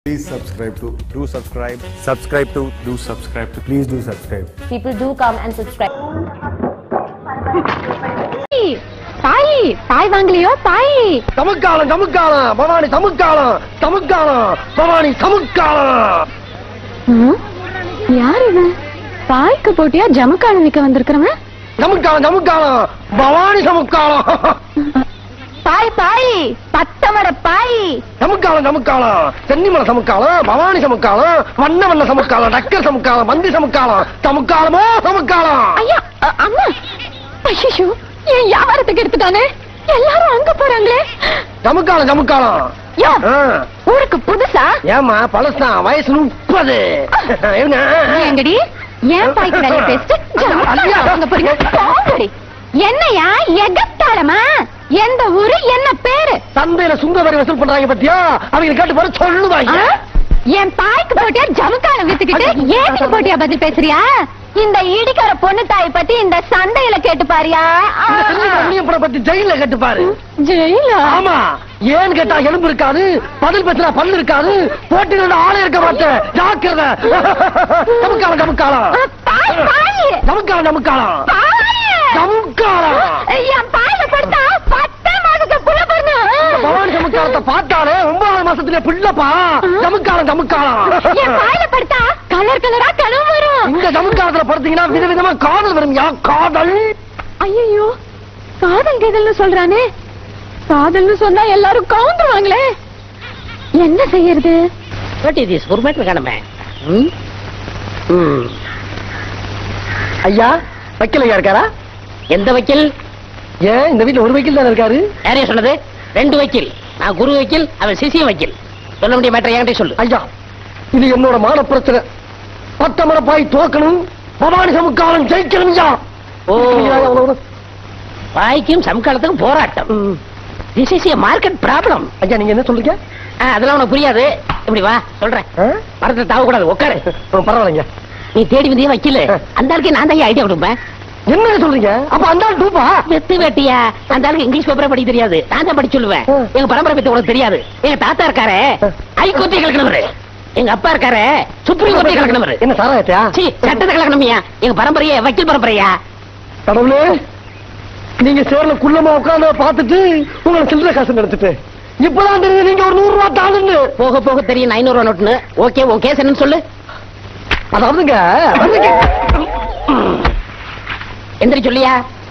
Please subscribe to do subscribe subscribe to do subscribe to please do subscribe. People do come and subscribe. தாய் தாய் வாங்கலையோ தாய் சமுக்காலம் சமுக்காலம் பவானி சமுக்காலம் சமுக்காலம் பவானி சமுக்காலம் ம்? யார் இவன் தாய்க்கு போட்டியா ஜமுக்கான விற்க வந்திருக்கிறவன் சமுக்காலம் சமுக்காலம் பவானி சமுக்காலம் தாய் தாய் பத்தமர பாய் சமுக்காலம் சமுக்காலம் சென்னிமலை சமுக்காலம் பவானி சமுக்காலம் வண்ண வண்ண சமுக்காலம் டக்கர் சமுக்காலம் மந்தி சமுக்காலம் சமுக்காலமோ சமுக்காலம் ஐயா அ- அம்மா ஐயோ என் வியாபாரத்துக்கு எடுத்துட்டானே எல்லாரும் அங்க போறாங்களே சமுக்காலம் சமுக்காலம் யோ ஆ. ஊருக்கு புதுசா ஏமா பழசான் வயசு முப்பது என்ன? எங்கடி ஏன் பாய்க்கு வேலைய பேசிட்டு ஜமுக்கான வாங்க போறீங்க போங்கடி என்னையா எகத்தாளமா எந்த ஊரு என்ன பேரு சந்தையில சுங்க வரி வசூல் பண்றாங்க பத்தியா அவங்க கேட்டு போற ஆ? சொல்லுவாங்க என் தாய்க்கு போட்டியா ஜமுக்காலம் வித்துக்கிட்டு ஏத்துக்கு போட்டியா பதில் பேசுறியா இந்த இடிக்கார பொண்ணு தாய் பத்தி இந்த சந்தையில கேட்டு பாரியா இந்த செல்வி கண்ணியப்பட பத்தி ஜெயில கேட்டு பாரு ஜெயிலா ஆமா ஏன்னு கேட்டா எலும்பு இருக்காது பதில் பேசுனா பல்லு இருக்காது போட்டியில ஆளே இருக்க மாட்டேன் ஜாக்கிரத நமக்காலம் நமக்காலம் தாய் தாய் நமக்காலம் நமக்காலம் தாய் நமக்காலம் என் தாயில படுத்தா பத்தே மாதத்துக்கு புள்ள பவானி பிறந்து சமுக்காலத்தை பார்த்தாலே ஒன்பதாவது மாசத்துல பிள்ளப்பா நமக்காலம் என் நமக்காலம் தாயில படுத்தா கலர் கலரா கனவு வரும் இந்த சமுக்காலத்துல படுத்தீங்கன்னா விதவிதமா காதல் வரும் யா காதல் ஐயோ காதல் கீதல்னு சொல்றானே காதல்னு சொன்னா எல்லாரும் கவுந்துருவாங்களே என்ன செய்யறது What is this? உருமாட்டு காணமே ம்? ம். ஐயா வைக்கலையா இருக்காரா எந்த வக்கீல் ஏன் இந்த வீட்டுல ஒரு வைக்கல் தானே இருக்காரு யாரையா சொன்னது ரெண்டு வக்கீல் நான் குரு வக்கீல் அவன் சிசிய வக்கீல் சொல்ல முடிய மேட்டர் என்கிட்ட சொல்லு ஐயா இது என்னோட மான பிரச்சனை பத்தமர பாய் தோக்கணும் பவானி சமுக்காலம் ஜெயிக்கணும் ஐயா ஓ ஐயா, அவ்வளவு. வாய்க்கும் சமகாலத்துக்கும் போராட்டம் ம். This is a market problem ஐயா நீங்க என்ன சொல்றீங்க அதெல்லாம் உனக்கு புரியாது இப்படி வா சொல்றேன் ஆ? மரத்தை தாவக்கூடாது உட்காரு ஆ, பரவாயில்லைங்க நீ தேடி வந்தியே வக்கீல் அந்த ஆளுக்கு நான் தான் ஐடியா கொடுப்பேன் என்ன சொல்றீங்க அப்ப அந்த ஆள் டூப்பா வெத்து வெட்டியா அந்த ஆளுக்கு இங்கிலீஷ் பேப்பரே படிக்க தெரியாது நான் தான் படிச்சு சொல்லுவேன் ம். எங்க பரம்பரை பத்தி உனக்கு தெரியாது எங்க தாத்தா இருக்காரு ஹைகோர்ட்டை கலக்கணவரு எங்க அப்பா இருக்காரு சுப்ரீம் கோர்ட்டை கலக்கணவரு என்ன சாராயத்தையா சீ சட்டத்தை கலக்கணுமியா எங்க பரம்பரையே வக்கீல் பரம்பரையா கடவுளே நீங்க சேர்ல குள்ளமா உட்கார்ந்து பார்த்துட்டு உங்களை சில்லறை காசு எடுத்துட்டு இப்பதான் தெரியுது நீங்க ஒரு நூறு ரூபா தாளுன்னு போக போக தெரியும் ஐநூறு ரூபா நோட்டுன்னு ஓகே உன் கேஸ் என்னன்னு சொல்லு அதாவதுங்க வந்துங்க. எந்திரி சொல்லியா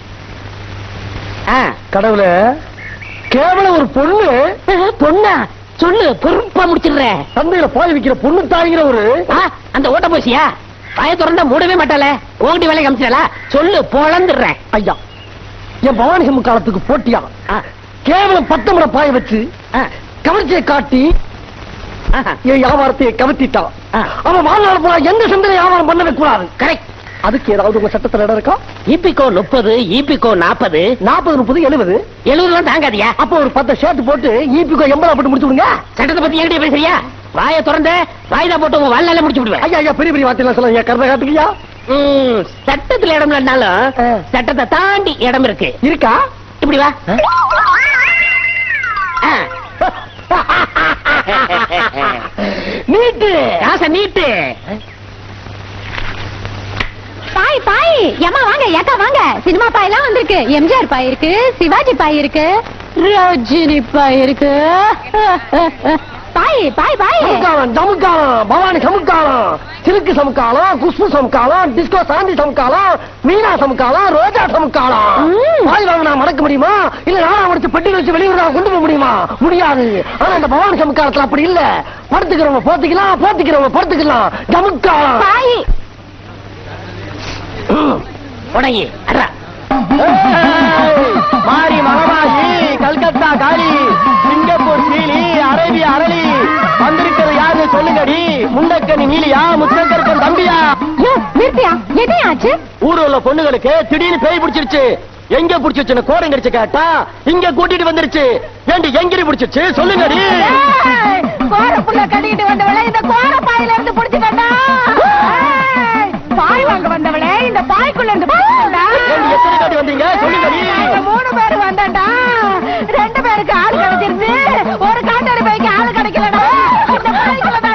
ஆ கடவுளே கேவலம் ஒரு பொண்ணு ஆ, பொண்ணா சொல்லு பொறுப்பா முடிச்சிடுறேன் சந்தையில பாய் விக்கிற பொண்ணு தாய்ங்கிற ஒரு ஆ, அந்த ஓட்ட போசியா வாய திறந்தா மூடவே மாட்டாள உங்ககிட்ட வேலை காமிச்சிடலா சொல்லு பொழந்துடுறேன் ஐயா என் பவானி சம்மு காலத்துக்கு போட்டியா ஆ, கேவலம் பத்தமர பாய வச்சு ஆ, கவர்ச்சியை காட்டி ஆஹா. என் வியாபாரத்தை கவர்த்திட்டான் ஆ. அவன் வாழ்நாள் போல எந்த சந்தையில வியாபாரம் பண்ணவே கூடாது கரெக்ட் அதுக்கு ஏதாவது உங்க சட்டத்துல இடம் இருக்கா இபிகோ முப்பது இபிகோ நாற்பது நாற்பது முப்பது எழுபது எழுபது தாங்காதியா அப்ப ஒரு பத்து ஷர்ட் போட்டு ஈபிக்கோ எண்பதா போட்டு முடிச்சு விடுங்க சட்டத்தை பத்தி என்கிட்ட பேசுறியா வாய திறந்த வாய்தா போட்டு உங்க வாழ்நாள முடிச்சு விடுவேன் ஐயா ஐயா பெரிய பெரிய வார்த்தையெல்லாம் சொல்லுங்க கருத காட்டுக்கியா ம், சட்டத்துல இடம் இல்லைனாலும் ஆ. சட்டத்தை தாண்டி இடம் இருக்கு இருக்கா இப்படி வா ஆ. நீட்டு காசை நீட்டு பாய் பாய் ஏமா வாங்க ஏக்கா வாங்க சினிமா பாய் எல்லாம் வந்திருக்கு எம்ஜிஆர் பாய் இருக்கு சிவாஜி பாய் இருக்கு ரஜினி பாய் இருக்கு பாய் பாய் பாய் சமுக்காலம் ஜமுக்காலம் பவானி சமுக்காலம் சிலுக்கு சமுக்காலம் குஷ்பு சமுக்காலம் டிஸ்கோ சாந்தி சமுக்காலம் மீனா சமுக்காலம் ரோஜா சமுக்காலம் ம். வாய் வாங்கினா மடக்க முடியுமா இல்ல நானா முடிச்சு பெட்டி வச்சு வெளியூர் கொண்டு போக முடியுமா முடியாது ஆனா இந்த பவானி சமுக்காலத்துல அப்படி இல்ல படுத்துக்கிறவங்க போத்திக்கலாம் போத்திக்கிறவங்க படுத்துக்கலாம் ஜமுக்காலம் பாய் உடங்கி அட்ரா மாரி மகமாயி கல்கத்தா காளி சிங்கப்பூர் சீலி அரேபிய அரளி வந்திருக்கிறது யாரு சொல்லுங்கடி முண்டக்கனி நீலியா முத்தக்கருப்பன் தம்பியா யோ நிறுத்தியா என்ன ஆச்சு ஊர்ல உள்ள பொண்ணுங்களுக்கு திடீர்னு பேய் பிடிச்சிருச்சு எங்க பிடிச்சிருச்சுன்னு கோடம் கடிச்சு கேட்டா இங்க கூட்டிட்டு வந்துருச்சு ஏண்டி எங்கிரி பிடிச்சிருச்சு சொல்லுங்கடி கோர புள்ள கட்டிட்டு வந்தவளே இந்த கோர பாயில இருந்து புடிச்சு பாய் வாங்க வந்தவளே இந்த பாய்க்குள்ள இருந்து புடிச்சுடா ஏண்டி எத்தனை காட்டி வந்தீங்க சொல்லுங்கடி மூணு பேர் வந்தேன்டா ரெண்டு பேருக்கு ஆள் கிடைச்சிருச்சு ஒரு காட்டாடி பைக்கு ஆள் கிடைக்கலடா இந்த பாய்க்குள்ள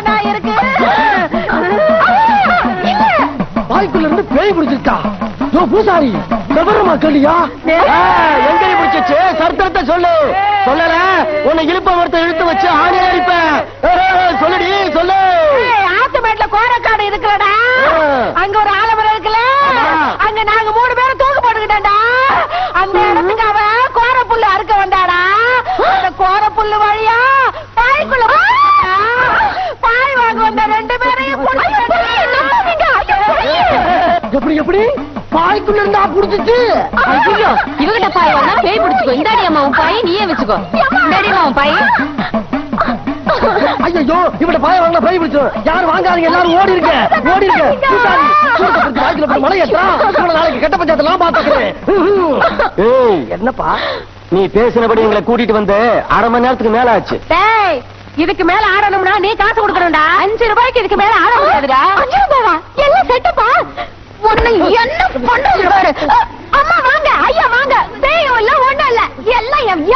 பூசாரி விவரமா கேளியா எங்க பிடிச்சிச்சு சரித்திரத்தை சொல்லு சொல்லல உன்னை இழுப்ப ஒருத்த இழுத்து வச்சு ஆணி அடிப்பேன் ஏய், சொல்லுடி சொல்லு ஆத்துமேட்ல கோரக்காடு இருக்கிறடா ஆ. அங்க ஒரு ஆலமரம் இருக்குல்ல ஆமா. அங்க நாங்க மூணு பேரும் தூக்கு போட்டுக்கிட்டோம்டா அந்த இடத்துக்கு அவன் கோர புல்லு அறுக்க வந்தாடா அந்த கோர புல்லு வழியா பாய்க்குள்ள போட்டான்டா. பாய் வாங்க வந்த ரெண்டு பேரையும் புடிச்சு- எப்படி எப்படி பாய்க்குள்ள இருந்தா புடிச்சிச்சு ஐயோ இவகிட்ட பாய் வந்தா பேய் பிடிச்சுக்கோ இந்தாடி அம்மா உன் பாய் நீயே வச்சுக்கோ இந்தாடி அம்மா உன் பாய் ஐயோ இவட பாய வாங்க பை பிடிச்சோம் யாரும் வாங்காதீங்க எல்லாரும் ஓடி இருக்க ஓடி இருக்க பூசாரி சூரத்தை பிடிச்சு வாய்க்குள்ள போட்டு மலை ஏற்றா இவனை நாளைக்கு கெட்ட பஞ்சாயத்தெல்லாம் பாத்துக்கிறேன் ஏய் என்னப்பா நீ பேசினபடி எங்களை கூட்டிட்டு வந்து அரை மணி நேரத்துக்கு மேல ஆச்சு டேய் இதுக்கு மேல ஆடணும்னா நீ காசு கொடுக்கணும்டா அஞ்சு ரூபாய்க்கு இதுக்கு மேல ஆட முடியாதுடா அஞ்சு ரூபாவா எல்லாம் செட்டப்பா உன்னை என்ன பண்ணுது பாரு அ, அம்மா வாங்க ஐயா வாங்க பேயும் இல்ல ஒண்ணும் இல்ல எல்லாம் என்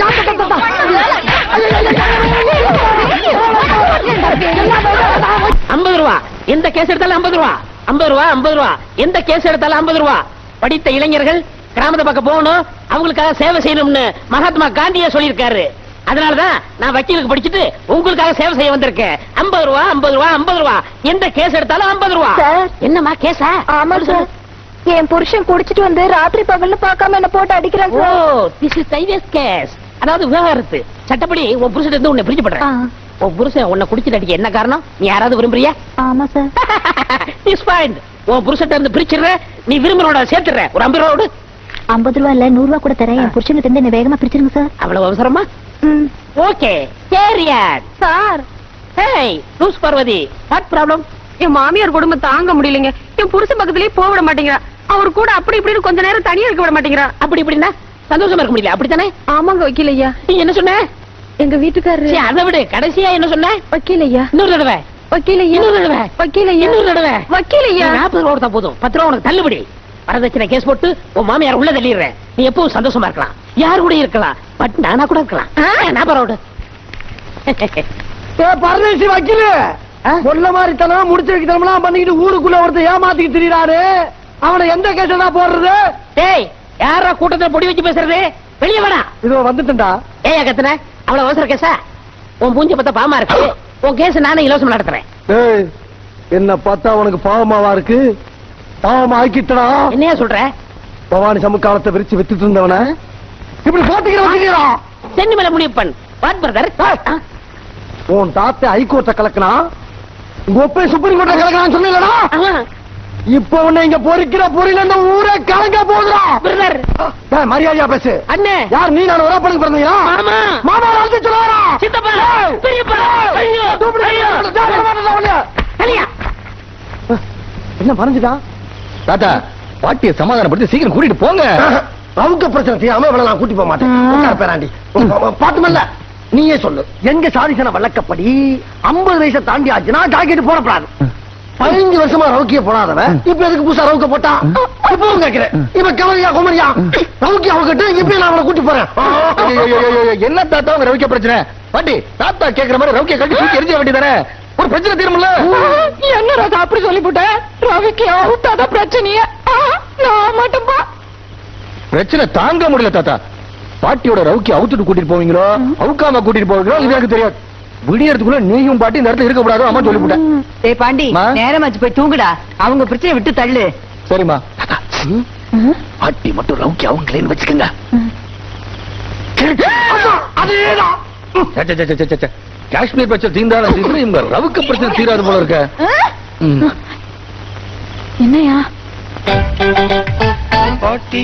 வியாபாரத்துக்கு ஐம்பது ரூபா எந்த கேஸ் எடுத்தாலும் ஐம்பது ரூபா ஐம்பது ரூபா ஐம்பது ரூபா எந்த கேஸ் எடுத்தாலும் ஐம்பது ரூபா படித்த இளைஞர்கள் கிராமத்தை பக்கம் போகணும் அவங்களுக்காக சேவை செய்யணும்னு மகாத்மா காந்தியே சொல்லியிருக்காரு அதனாலதான் நான் வக்கீலுக்கு படிச்சுட்டு உங்களுக்காக சேவை செய்ய வந்திருக்கேன் ஐம்பது ரூபா ஐம்பது ரூபா ஐம்பது ரூபா எந்த கேஸ் எடுத்தாலும் ஐம்பது ரூபா சார். என்னம்மா கேஸா ஆமா சார் என் புருஷன் குடிச்சிட்டு வந்து ராத்திரி பகல்னு பார்க்காம என்ன போட்டு அடிக்கிறான் oh this is divorce case அதாவது விவகாரத்து சட்டப்படி உன் புருஷன் இருந்து உன்னை பிரிச்சு பண்றேன் உன் புருஷன் உன்னை குடிச்சிட்டு அடிக்க என்ன காரணம் நீ யாராவது விரும்புறியா ஆமா சார் இஸ் ஃபைன் உன் புருஷன் இருந்து பிரிச்சிடுற நீ விரும்புறோட சேர்த்துடுற ஒரு ஐம்பது ரூபா விடு ஐம்பது ரூபா இல்ல நூறு ரூபா கூட தரேன் என் புருஷனுக்கு இருந்து என்ன வேகமா பிரிச்சிருங்க சார் அவ்வளவு அவசரமா ஓகே கேரியட் sir hey loose Parvathi what problem என் மாமியார் குடும்பம் தாங்க முடியலைங்க என் புருஷன் பக்கத்துலயே போக விட மாட்டேங்கிறா அவர் கூட அப்படி இப்படின்னு கொஞ்ச நேரம் தனியா இருக்க விட மாட்டேங்கிறா அப்படி இப்படின்னா சந்தோஷமா இருக்க முடியல அப்படித்தானே ஆமாங்க வக்கீல் ஐயா நீ என்ன சொன்ன எங்க வீட்டுக்காரரு சரி, அதை விடு கடைசியா என்ன சொன்ன வக்கீல் ஐயா இன்னொரு தடவை வக்கீல் ஐயா இன்னொரு தடவை வக்கீல் ஐயா இன்னொரு தடவை வக்கீல் ஐயா நீ நாற்பது ரூபா கொடுத்தா போதும் பத்து ரூபா உனக்கு தள்ளுபடி வரதட்சணை கேஸ் போட்டு உன் மாமியார் உள்ள தள்ளிடுறேன் நீ எப்பவும் சந்தோஷமா இருக்கலாம் யார் கூட இருக்கலாம் பட் நானா கூட இருக்கலாம் நான் பரவாயில்ல ஏ பரதேசி வக்கீலு சொல்ல மாதிரி தனம் முடிச்சு வைக்கிறோம்லாம் பண்ணிக்கிட்டு ஊருக்குள்ள ஒருத்தர் ஏமாத்திக்கிட்டு திரியிறாரு அவனை எந்த கேஸ் தான் போடுறது டேய் யாரா கூட்டத்துல பொடி வச்சு பேசுறது வெளியே வாடா இதோ வந்துட்டா ஏயா கத்துன அவ்வளவு அவசர கேஸா உன் பூஞ்ச பத்த பாமா இருக்கு உன் கேஸ் நானே இலவசம் நடத்துறேன் ஏய் என்ன பார்த்தா உனக்கு பாவமாவா இருக்கு பாவமா ஆக்கிட்டடா என்னையா சொல்ற பவானி சமுக்காலத்தை விரிச்சு வித்துட்டு இருந்தவன இப்படி போட்டுக்கிற வச்சுக்கிறா சென்னி மேல முடிவு பண் வாட் பிரதர் உன் தாத்தை ஹைகோர்ட்ட கலக்கினா உங்க ஒப்பை சுப்ரீம் கோர்ட்ட கலக்கிறான்னு சொன்னீங்களா இப்ப உன்னை இங்க பொறிக்கிற பொறியில இந்த ஊரே கலங்க போகுதுடா பிரதர் ஏய், மரியாதையா பேசு அண்ணே யார் நீ நான் வரப்பனுக்கு பிறந்தீங்களா மாமா மாமா அழைச்சு சொல்லுவாரா சித்தப்பா பெரியப்பா ஐயோ ஐயோ கலியா என்ன மறைஞ்சுட்டான் தாத்தா பாட்டிய சமாதானப்படுத்தி சீக்கிரம் கூட்டிட்டு போங்க அவங்க பிரச்சனை தெரியாம இவளை நான் கூட்டி போக மாட்டேன் உட்கார் பேராண்டி பாட்டுமல்ல நீயே சொல்லு எங்க சாதிசன வழக்கப்படி ஐம்பது வயசை தாண்டி ஆச்சுன்னா ஜாக்கெட் போடப்படாது பதினஞ்சு வருஷமா ரவுக்கிய போடாதவன் இப்ப எதுக்கு புதுசா ரவுக்க போட்டா இப்பவும் கேக்குறேன் இப்ப கவலையா குமரியா ரவுக்கிய அவகிட்ட இப்ப நான் அவனை கூட்டி போறேன் ஐயோ, ஐயோ, ஐயோ, ஐயோ, என்ன தாத்தா உங்க ரவிக்க பிரச்சனை பாட்டி தாத்தா கேக்குற மாதிரி ரவிக்க கட்டி தூக்கி எரிஞ்ச வேண்டியதானே ஒரு பிரச்சனை தீரும்ல என்ன ராஜா அப்படி சொல்லிவிட்ட ரவிக்கு அவுட்டாத பிரச்சனையே நான் மட்டும்பா பிரச்சனை தாங்க முடியல தாத்தா பாட்டியோட ரவுக்கி அவுத்துட்டு கூட்டிட்டு போவீங்களோ அவுக்காம கூட்டிட்டு போவீங்களோ இது எனக்கு தெரியாது விடியறதுக்குள்ள நீயும் பாட்டி இந்த இடத்துல இருக்க கூடாது அம்மா சொல்லிவிட்டேன் ஏய் பாண்டி மா? நேரமாச்சு போய் தூங்குடா அவங்க பிரச்சனை விட்டு தள்ளு சரிம்மா பாட்டி மட்டும் ரவுக்கி அவங்களேன்னு வச்சுக்கோங்க அதேதான் சே, சே, சே, சே, சே, சே. காஷ்மீர் பிரச்சனை தீர்ந்தாலும் தீர்ந்து இவங்க ரவுக்கு பிரச்சனை தீராது போல இருக்க ம். என்னையா பாட்டி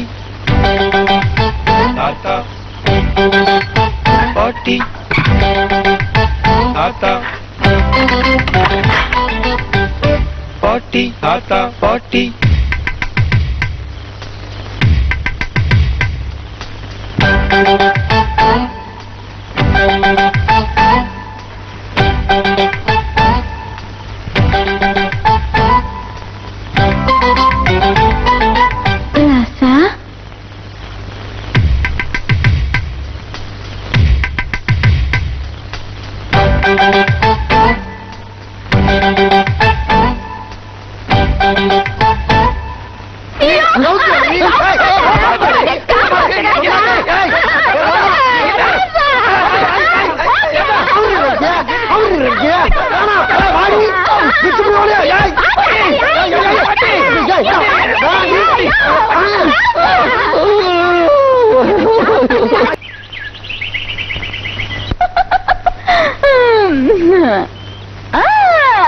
தாத்தா பாட்டி தாத்தா பாட்டி தாத்தா பாட்டி ராசா ரவுக்கி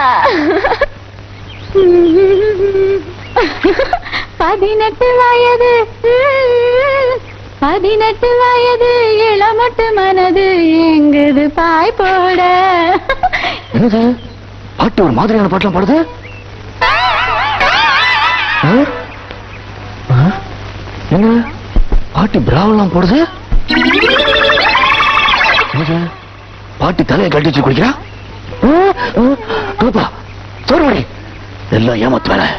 பதினெட்டு வயது ம், பதினெட்டு வயது இளமட்டு மனது எங்குது பாய் போட என்னது பாட்டு ஒரு மாதிரியான பாட்டுலாம் பாடுது ஆ? ஆ? என்ன பாட்டி பிராவெல்லாம் போடுது என்னது? பாட்டி தலையை கட்டி வச்சு குடிக்கிறா ஆ? ஆ? ஆப்பா, சோறு வடி எல்லாம் ஏமாத்து வேலை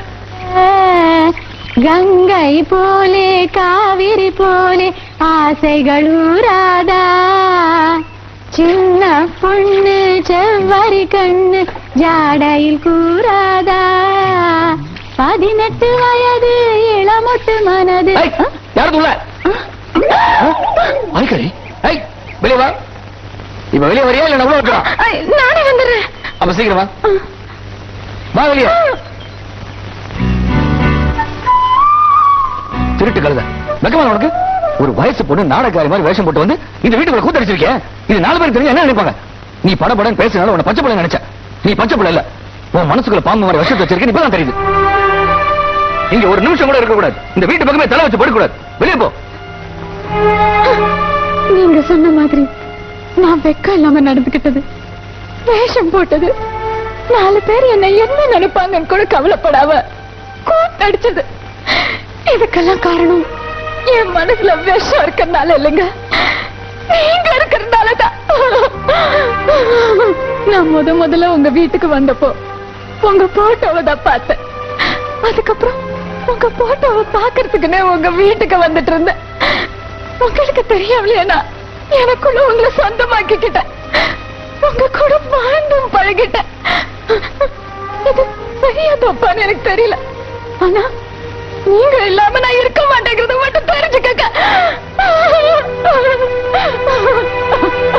கங்கை போலே காவிரி போலே ஆசைகள் ஊராதா சின்ன பொண்ணு செவ்வரி கண்ணு ஜாடையில் கூறாதா பதினெட்டு வயது இளமொட்டு மனது ஏய், யாரது உள்ள ஐக்கரி ஐய் வெளியே வா இப்ப வெளியே வரியா இல்ல நான் உள்ள வைக்கிறா ஐ, நானே வந்துடுறேன் அப்ப சீக்கிரம் வா வா வெளியே திருட்டு கழுத வெக்கமா உனக்கு ஒரு வயசு பொண்ணு நாடகாரி மாதிரி வேஷம் போட்டு வந்து இந்த வீட்டுக்குள்ள கூத்தடிச்சிருக்கேன் இது நாலு பேர் தெரிஞ்சு என்ன நினைப்பாங்க நீ பட படம் பேசுனால உன்னை பச்சை பிள்ளை நினைச்ச நீ பச்சை பிள்ளை இல்ல உன் மனசுக்குள்ள பாம்பு மாதிரி விஷத்தை வச்சிருக்கேன் இப்பதான் தெரியுது இங்க ஒரு நிமிஷம் கூட இருக்க கூடாது இந்த வீட்டு பக்கமே தலை வச்சு படுக்க கூடாது வெளியே போ நீங்க சொன்ன மாதிரி நான் வெக்கம் இல்லாம நடந்துகிட்டது வேஷம் போட்டது நாலு பேர் என்ன என்ன நினைப்பாங்கன்னு கூட கவலைப்படாம கூத்தடிச்சது இதுக்கெல்லாம் காரணம் என் மனசுல விஷம் இருக்கறனால இல்லைங்க நீங்க இருக்கறனால தான் நான் முத முதல்ல உங்க வீட்டுக்கு வந்தப்போ உங்க போட்டோவை தான் பார்த்தேன் அதுக்கப்புறம் உங்க போட்டோவை பாக்குறதுக்குன்னே உங்க வீட்டுக்கு வந்துட்டு இருந்தேன் உங்களுக்கு தெரியாமலையா நான் எனக்குள்ள உங்களை சொந்தமாக்கிக்கிட்டேன் உங்க கூட வாழ்ந்தும் பழகிட்டேன் இது சரியா தப்பான்னு எனக்கு தெரியல ஆனா நீங்க இல்லாம நான் இருக்க மாட்டேங்கிறத மட்டும் தெரிஞ்சுக்கங்க